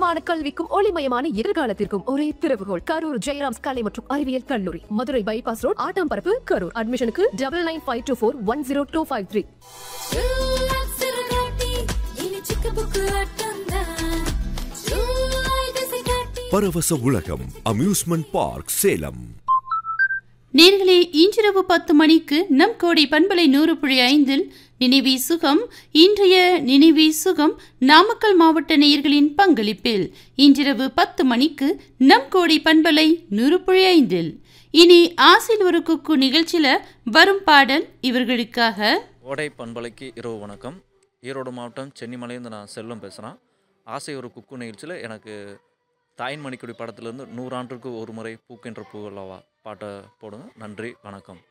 தரமான கல்விக்கும் ஒளிமயமான எதிர்காலத்திற்கும் ஒரே திறவுகோல் கரூர் ஜெயராம்ஸ் கலை மற்றும் அறிவியல் கல்லூரி மதுரை பைபாஸ் ரோட் ஆட்டாம்பரப்பு கரூர் அட்மிஷனுக்கு double nine five two four one zero two five three பரவச உலகம் அம்யூஸ்மெண்ட் பார்க் சேலம் நேர்களே இன்றிரவு பத்து மணிக்கு நம் கோடை பண்பலை நூறு புள்ளி ஐந்தில் நினைவி சுகம் இன்றைய நினைவி சுகம் நாமக்கல் மாவட்ட நேயர்களின் பங்களிப்பில் இன்றிரவு பத்து மணிக்கு நம் கோடை பண்பலை நூறு புள்ளி ஐந்தில் இனி ஆசில் ஒரு குக்கு நிகழ்ச்சியில வரும் பாடல் இவர்களுக்காக ஓடை பண்பலைக்கு இரவு வணக்கம் ஈரோடு மாவட்டம் சென்னிமலையிலேருந்து நான் செல்வம் பேசுகிறேன் ஆசை ஒரு குக்கு நிகழ்ச்சியில் எனக்கு தாயின் மணிக்குடி படத்துலேருந்து நூறாண்டுக்கு ஒரு முறை பூக்கின்ற பூவல்லவா பாட்டை போடுங்க நன்றி வணக்கம்